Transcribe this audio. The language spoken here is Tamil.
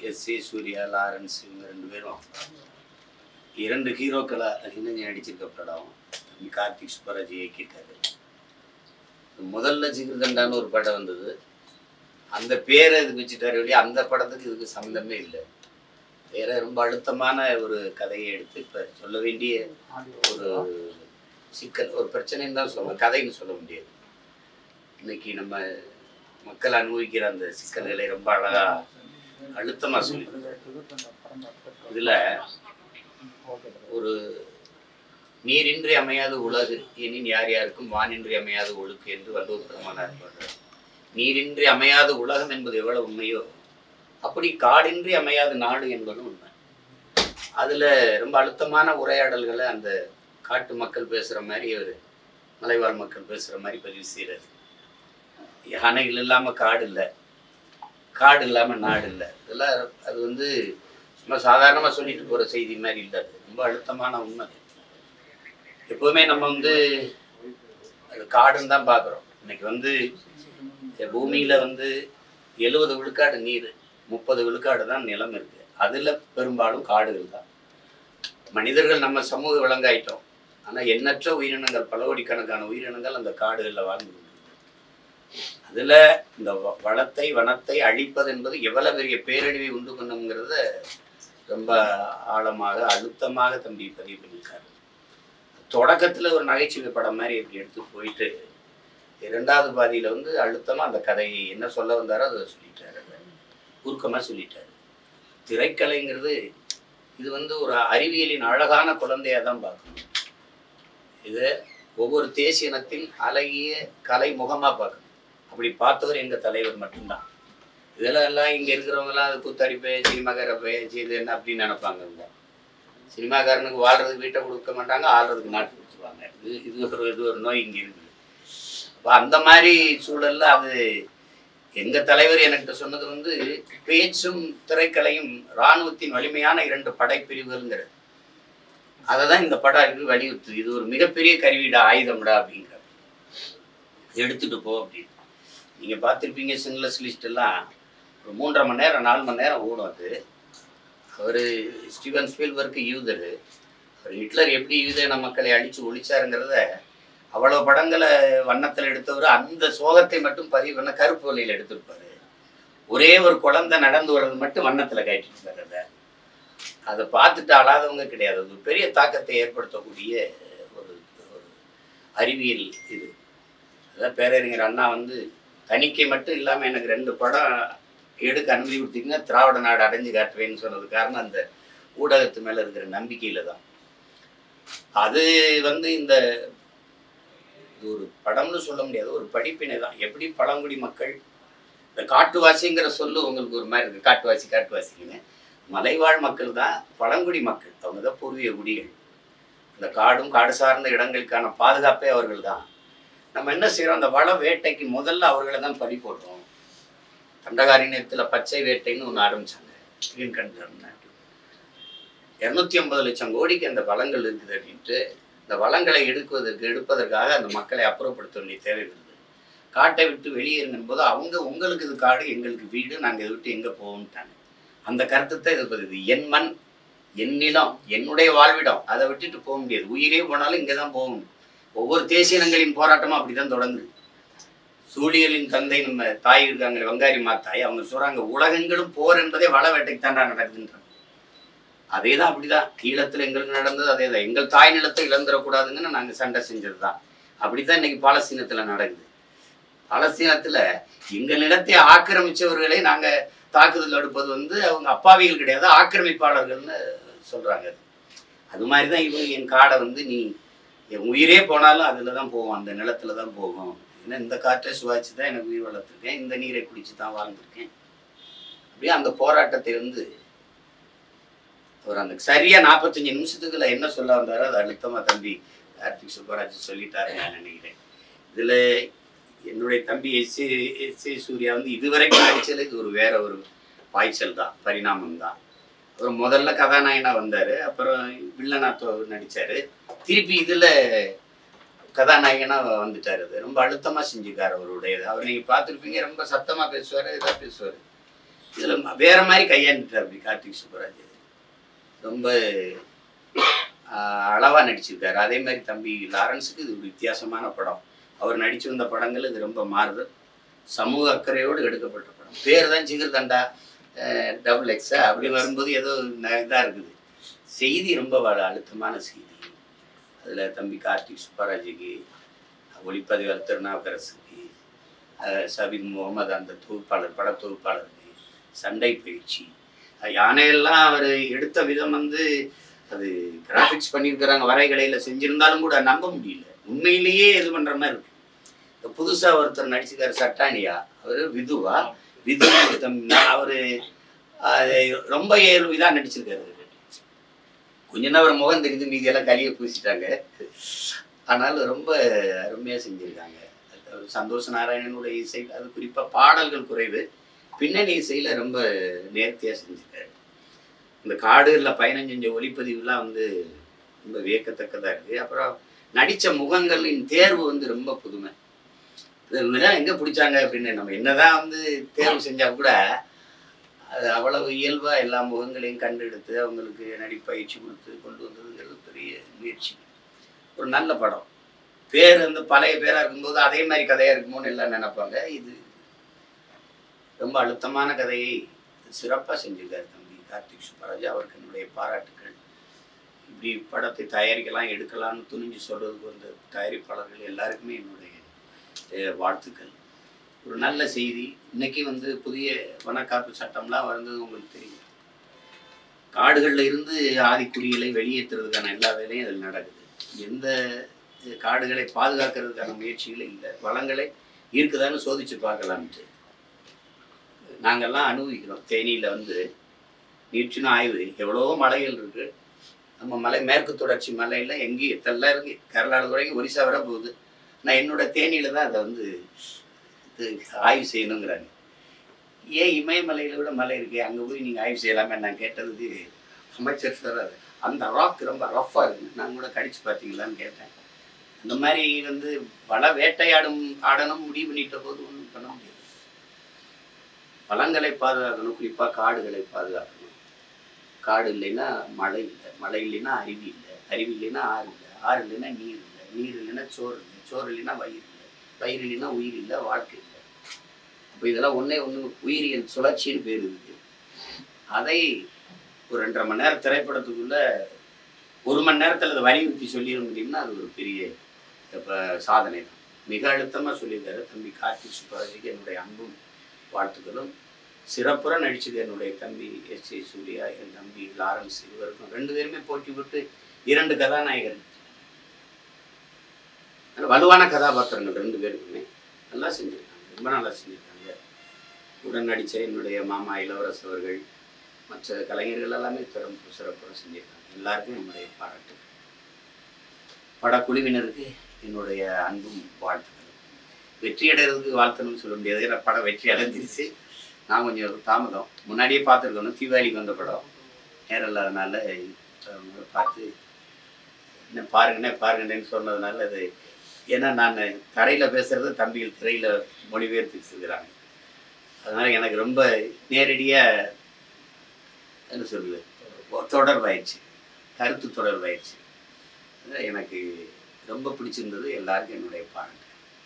எஸ் சி சூர்யா லாரன்ஸ் இவங்க ரெண்டு பேரும் இரண்டு ஹீரோக்களை இணைஞ்சு நடிச்சிருக்க படம் தம்பி கார்த்திக் சுப்பராஜ் இயக்கியிருக்காரு முதல்ல ஜிகிர்தண்டான்னு ஒரு படம் வந்தது அந்த பேரை இதுக்கு வச்சுட்டாரு வெளியே அந்த படத்துக்கு இதுக்கு சம்மந்தமே இல்லை வேற ரொம்ப அழுத்தமான ஒரு கதையை எடுத்து இப்போ சொல்ல வேண்டிய ஒரு சிக்கல் ஒரு பிரச்சனைன்னு தான் சொல்லணும் கதைன்னு சொல்ல முடியாது இன்னைக்கு நம்ம மக்கள் அனுபவிக்கிற அந்த சிக்கல்களை ரொம்ப அழகா அழுத்தமா சொல்லி இதுல ஒரு நீரின்றி அமையாத உலகு எனின் யார் யாருக்கும் வானின்றி அமையாத ஒழுக்கு என்று வள்ளுவர் பெருமானார் பாடுறார் நீரின்றி அமையாத உலகம் என்பது எவ்வளவு உண்மையோ அப்படி காடின்றி அமையாத நாடு என்பதும் உண்மை அதுல ரொம்ப அழுத்தமான உரையாடல்களை அந்த காட்டு மக்கள் பேசுற மாதிரி ஒரு மலைவாழ் மக்கள் பேசுற மாதிரி பதிவு செய்யறது யானைகள் இல்லாம காடு இல்லை காடு இல்லாம நாடு இல்லை இதெல்லாம் அது வந்து சும்மா சாதாரணமா சொல்லிட்டு போற செய்தி மாதிரி இல்லை அது ரொம்ப அழுத்தமான உண்மை அது. எப்பவுமே நம்ம வந்து அது காடுன்னு தான் பார்க்குறோம் இன்னைக்கு வந்து இந்த பூமியில வந்து எழுபது விழுக்காடு நீர் முப்பது விழுக்காடு தான் நிலம் இருக்கு அதுல பெரும்பாலும் காடுகள் தான் மனிதர்கள் நம்ம சமூக விலங்காயிட்டோம் ஆனா எண்ணற்ற உயிரினங்கள் பல கோடிக்கணக்கான உயிரினங்கள் அந்த காடுகளில் வாழ்ந்து கொண்டிருக்கு அதுல இந்த வ- வளத்தை வனத்தை அழிப்பது என்பது எவ்வளவு பெரிய பேரழிவை உண்டு பண்ணுங்கிறத ரொம்ப ஆழமாக அழுத்தமாக தம்பி பதிவு பண்ணியிருக்காரு தொடக்கத்துல ஒரு நகைச்சுவை படம் மாதிரி இப்படி எடுத்து போயிட்டு இரண்டாவது பாதியில வந்து அழுத்தமா அந்த கதையை என்ன சொல்ல வந்தாரோ அதை சொல்லிட்டாரு உருக்கமா சொல்லிட்டாரு திரைக்கலைங்கிறது இது வந்து ஒரு அறிவியலின் அழகான குழந்தையா தான் பார்க்கணும் இது ஒவ்வொரு தேசிய இனத்தின் அழகிய கலை முகமா பார்க்கணும் அப்படி பார்த்தவர் எங்க தலைவர் மட்டும்தான் இதெல்லாம் எல்லாம் இங்க இருக்கிறவங்கலாம் அது குத்தாடி போய் சினிமாக்கார போய் இது என்ன அப்படின்னு நினைப்பாங்க இவங்க சினிமாக்காரனுக்கு வாழ்றதுக்கு வீட்டை கொடுக்க மாட்டாங்க ஆள்றதுக்கு நாட்டு கொடுத்துருவாங்க இது இது ஒரு இது ஒரு நோய் இங்க இருக்குது அப்ப அந்த மாதிரி சூழல்ல அது எங்க தலைவர் என்கிட்ட சொன்னது வந்து பேச்சும் திரைக்கலையும் இராணுவத்தின் வலிமையான இரண்டு படைப்பிரிவுகள்ங்கிறது அதை தான் இந்த படம் இது வலியுறுத்துது இது ஒரு மிகப்பெரிய கருவிடா ஆயுதம்டா அப்படிங்கிற எடுத்துட்டு போ அப்படின்னு நீங்க பார்த்துருப்பீங்க சிங்லஸ் லிஸ்ட் எல்லாம் ஒரு மூன்றரை மணி நேரம் நாலு மணி நேரம் ஓடும் அது அவர் ஸ்டீவன் ஸ்பீல்பர்க்கு யூதர் அவர் ஹிட்லர் எப்படி யூதேன மக்களை அழிச்சு ஒழிச்சாருங்கிறத அவ்வளோ படங்களை வண்ணத்தில் எடுத்தவர் அந்த சோகத்தை மட்டும் பதிவு பண்ண கருப்பு வழியில் எடுத்திருப்பாரு ஒரே ஒரு குழந்தை நடந்து வர்றது மட்டும் வண்ணத்தில் காட்டியிருப்பாரு அதை அதை பார்த்துட்டு அழாதவங்க கிடையாது அது ஒரு பெரிய தாக்கத்தை ஏற்படுத்தக்கூடிய ஒரு ஒரு அறிவியல் இது அதான் பேரறிஞர் அண்ணா வந்து தணிக்கை மட்டும் இல்லாமல் எனக்கு ரெண்டு படம் எடுக்க அனுமதி கொடுத்தீங்கன்னா திராவிட நாடு அடைஞ்சு காட்டுவேன்னு சொன்னது காரணம் அந்த ஊடகத்து மேலே இருக்கிற நம்பிக்கையில தான் அது வந்து இந்த இது ஒரு படம்னு சொல்ல முடியாது ஒரு படிப்பினை தான் எப்படி பழங்குடி மக்கள் இந்த காட்டுவாசிங்கிற சொல்லு உங்களுக்கு ஒரு மாதிரி இருக்கு காட்டுவாசி காட்டுவாசிங்கன்னு மலைவாழ் மக்கள் தான் பழங்குடி மக்கள் அவங்க தான் பூர்வீக குடிகள் இந்த காடும் காடு சார்ந்த இடங்களுக்கான பாதுகாப்பே அவர்கள் தான் நம்ம என்ன செய்கிறோம் அந்த வள வேட்டைக்கு முதல்ல அவர்களை தான் பறி போடுறோம் தண்டகாரண்யத்தில் பச்சை வேட்டைன்னு ஒன்று ஆரம்பிச்சாங்க கிரீன் கண்ட்ரன் இரநூத்தி ஐம்பது லட்சம் கோடிக்கு அந்த வளங்கள் இருக்குது அப்படின்ட்டு இந்த வளங்களை எடுக்குவதற்கு எடுப்பதற்காக அந்த மக்களை அப்புறப்படுத்த வேண்டிய தேவை வருது காட்டை விட்டு வெளியேறுங்கும் போது அவங்க உங்களுக்கு இது காடு எங்களுக்கு வீடு நாங்கள் இதை விட்டு எங்கே போவோம்ட்டாங்க அந்த கருத்தை தான் இது பதிவு என் மண் என் நிலம் என்னுடைய வாழ்விடம் அதை விட்டுட்டு போக முடியாது உயிரே போனாலும் இங்கே தான் போகணும் ஒவ்வொரு தேசிய இனங்களின் போராட்டமும் அப்படி தான் தொடங்குது சூழியலின் தந்தை நம்ம தாய் இருக்காங்க வங்காரி மாத்தாய் அவங்க சொல்றாங்க உலகங்களும் போர் என்பதே வள வேட்டைக்கு தாண்டா நடக்குதுன்றாங்க அதே தான் அப்படிதான் ஈழத்தில் எங்களுக்கு நடந்தது அதே தான் எங்கள் தாய் நிலத்தை இழந்துடக்கூடாதுங்கன்னு நாங்கள் சண்டை செஞ்சது தான் அப்படித்தான் இன்னைக்கு பாலஸ்தீனத்தில் நடக்குது பாலஸ்தீனத்தில் எங்கள் நிலத்தை ஆக்கிரமிச்சவர்களை நாங்கள் தாக்குதல் எடுப்பது வந்து அவங்க அப்பாவிகள் கிடையாது ஆக்கிரமிப்பாளர்கள்னு சொல்றாங்க அது மாதிரி தான் இவங்க என் காடை வந்து நீ என் உயிரே போனாலும் அதில் தான் போகும் அந்த நிலத்துல தான் போகும் ஏன்னா இந்த காற்றை சுவாச்சு தான் எனக்கு உயிர் வளர்த்துருக்கேன் இந்த நீரை குடிச்சு தான் வாழ்ந்திருக்கேன் அப்படியே அந்த போராட்டத்தை வந்து அவர் அந்த சரியா நாற்பத்தஞ்சு நிமிஷத்துக்குள்ள என்ன சொல்ல வந்தாரோ அது அழுத்தமா தம்பி கார்த்திக் சுப்பராஜ் சொல்லிட்டாரு நான் நினைக்கிறேன் இதுல என்னுடைய தம்பி S A S A Surya வந்து இதுவரைக்கும் நடிச்சது இது ஒரு வேற ஒரு பாய்ச்சல் தான் பரிணாமம் தான் அவர் முதல்ல கதாநாயகனா வந்தாரு அப்புறம் வில்லனா தோ- நடிச்சாரு திருப்பி இதுல கதாநாயகனா வந்துட்டாரு அது ரொம்ப அழுத்தமா செஞ்சுக்காரு அவருடையது அவர் நீங்க பார்த்துருப்பீங்க ரொம்ப சத்தமா பேசுவாரு இதா பேசுவாரு இதில் வேற மாதிரி கையாண்டுட்டார் அப்படி கார்த்திக் சுப்பராஜ் ரொம்ப அளவாக நடிச்சிருக்காரு அதே மாதிரி தம்பி லாரன்ஸுக்கு இது ஒரு வித்தியாசமான படம் அவர் நடிச்சு வந்த படங்கள் இது ரொம்ப மாறுதல் சமூக அக்கறையோடு எடுக்கப்பட்ட படம் பேர் தான் ஜிகர் தண்டா டபுள் எக்ஸா அப்படி வரும்போது ஏதோ இதாக இருக்குது செய்தி ரொம்ப வ- அழுத்தமான செய்தி அதில் தம்பி கார்த்திக் சுப்பராஜுக்கு ஒளிப்பதிவாளர் திருநாவுக்கரசுக்கு அஹ், சபின் முகமது அந்த தொகுப்பாளர் பட தொகுப்பாளருக்கு சண்டை பயிற்சி அஹ், யானையெல்லாம் அவர் எடுத்த விதம் வந்து அது கிராஃபிக்ஸ் பண்ணியிருக்கிறாங்க வரைகலையில் செஞ்சிருந்தாலும் கூட நம்ப முடியல உண்மையிலேயே இது பண்ணுற மாதிரி இருக்கு இப்போ புதுசாக ஒருத்தர் நடிச்சிருக்காரு சட்டானியா அவர் விதுவா விது தம்பி அவர் ரொம்ப இதாக நடிச்சிருக்காரு கொஞ்ச நேரம் அவர் முகம் தெரிஞ்சு மீதியெல்லாம் கலியை பூசிட்டாங்க ஆனாலும் ரொம்ப அருமையாக செஞ்சுருக்காங்க அது சந்தோஷ நாராயணனுடைய இசை அது குறிப்பாக பாடல்கள் குறைவு பின்னணி இசையில் ரொம்ப நேர்த்தியாக செஞ்சுருக்காரு இந்த காடுகளில் பயணம் செஞ்ச ஒளிப்பதிவுலாம் வந்து ரொம்ப வியக்கத்தக்கதாக இருக்குது அப்புறம் நடித்த முகங்களின் தேர்வு வந்து ரொம்ப புதுமை இதெல்லாம் எங்கே பிடிச்சாங்க அப்படின்னு நம்ம என்னதான் வந்து தேர்வு செஞ்சால் கூட அது அவ்வளவு இயல்பாக எல்லா முகங்களையும் கண்டெடுத்து அவங்களுக்கு நடிப்பயிற்சி கொடுத்து கொண்டு வந்ததுங்கிறது பெரிய முயற்சி ஒரு நல்ல படம் பேர் வந்து பழைய பேராக இருக்கும்போது அதே மாதிரி கதையாக இருக்குமோன்னு எல்லாம் நினைப்பாங்க இது ரொம்ப அழுத்தமான கதையை சிறப்பாக செஞ்சிருக்காரு தம்பி கார்த்திக் சுப்பராஜ் அவருக்கு என்னுடைய பாராட்டுக்கள் இப்படி படத்தை தயாரிக்கலாம் எடுக்கலாம்னு துணிஞ்சு சொல்றதுக்கு வந்த தயாரிப்பாளர்கள் எல்லாருக்குமே என்னுடைய அஹ், வாழ்த்துக்கள் ஒரு நல்ல செய்தி இன்னைக்கு வந்து புதிய வனக்காப்பு சட்டம்லாம் வந்தது உங்களுக்கு தெரியும் காடுகளில் இருந்து ஆதிக்குடிகளை வெளியேற்றுறதுக்கான எல்லா வேலையும் அதில் நடக்குது எந்த அஹ், காடுகளை பாதுகாக்கிறதுக்கான முயற்சிகளும் இல்லை வளங்களை இருக்குதான்னு சோதிச்சு பார்க்கலான்ட்டு நாங்கள்லாம் அனுபவிக்கிறோம் தேனியில் வந்து நீச்சின ஆய்வு எவ்வளவோ மலைகள் இருக்கு நம்ம மலை மேற்கு தொடர்ச்சி மலையில் எங்கேயும் எத்தெல்லாம் இருக்கு கேரளாவில் வரைக்கும் ஒரிசா வர போகுது நான் என்னோட தேனியில் தான் அதை வந்து இது ஆய்வு செய்யணுங்கிறாங்க ஏன் இமயமலையில் விட மலை இருக்கு அங்கே போய் நீங்கள் ஆய்வு செய்யலாமே நான் கேட்டதுக்கு அமைச்சர் சொல்றாரு அந்த ராக் ரொம்ப ரஃப்பாக இருக்கு நான் கூட கடிச்சு பார்த்தீங்களான்னு கேட்டேன் அந்த மாதிரி வந்து வள வேட்டையாடும் ஆடணும் முடிவு பண்ணிட்ட போது ஒன்றும் பண்ண முடியாது வளங்களை பாதுகாக்கணும் குறிப்பாக காடுகளை பாதுகாக்கணும் காடு இல்லைன்னா மழை இல்லை மழை இல்லைன்னா அருவி இல்லை அருவி இல்லைன்னா ஆறு இல்லை ஆறு இல்லைன்னா நீர் இல்லை நீர் இல்லைன்னா சோறு இல்லை சோறு இல்லைன்னா வயிறு இல்லை வயிறு இல்லைன்னா உயிர் இல்லை வாழ்க்கை இல்லை அப்போ இதெல்லாம் ஒன்றே ஒன்று உயிரியல் சுழற்சின்னு பேர் இருக்கு அதை ஒரு ரெண்டரை மணி நேரம் திரைப்படத்துக்குள்ள ஒரு மணி நேரத்தில் அதை வலியுறுத்தி சொல்லிட முடியும்னா அது ஒரு பெரிய இப்போ சாதனை தான் மிக அழுத்தமாக சொல்லியிருக்காரு தம்பி கார்த்திக் சுப்பராஜுக்கு என்னுடைய அன்பும் வாழ்த்துக்களும் சிறப்புற நடிச்சது என்னுடைய தம்பி எஸ் ஏ சூர்யா என் தம்பி லாரன்ஸ் இவருக்கும் ரெண்டு பேருமே போட்டி போட்டு இரண்டு கதாநாயகர் நல்ல வலுவான கதாபாத்திரங்கள் ரெண்டு பேருக்குமே நல்லா செஞ்சுருக்காங்க ரொம்ப நல்லா செஞ்சுருக்காங்க உடன் நடித்த என்னுடைய மாமா இளவரசு அவர்கள் மற்ற கலைஞர்கள் எல்லாமே திறம்பு சிறப்புற செஞ்சுருக்காங்க எல்லாருக்கும் என்னுடைய பாராட்டு படக்குழுவினருக்கு என்னுடைய அன்பும் வாழ்த்துக்கள் வெற்றி அடைகிறதுக்கு வாழ்த்தணும்னு சொல்ல முடியாது ஏன்னா படம் வெற்றி அடைஞ்சிருச்சு நான் கொஞ்சம் தாமதம் முன்னாடியே பார்த்துருக்கணும் தீபாவளிக்கு வந்த படம் நேரம் இல்லாதனால அவங்க பார்த்து என்ன பாருங்கண்ணே பாருங்கண்ணேன்னு சொன்னதுனால அது ஏன்னா நான் தரையில் பேசுறது தம்பிகள் திரையில் மொழிபெயர்த்து வச்சுருக்கிறாங்க அதனால் எனக்கு ரொம்ப நேரடியாக என்ன சொல்லுது தொடர்பாயிடுச்சு கருத்து தொடர்பாயிடுச்சு அது எனக்கு ரொம்ப பிடிச்சிருந்தது எல்லாருக்கும் என்னுடைய பாராட்டு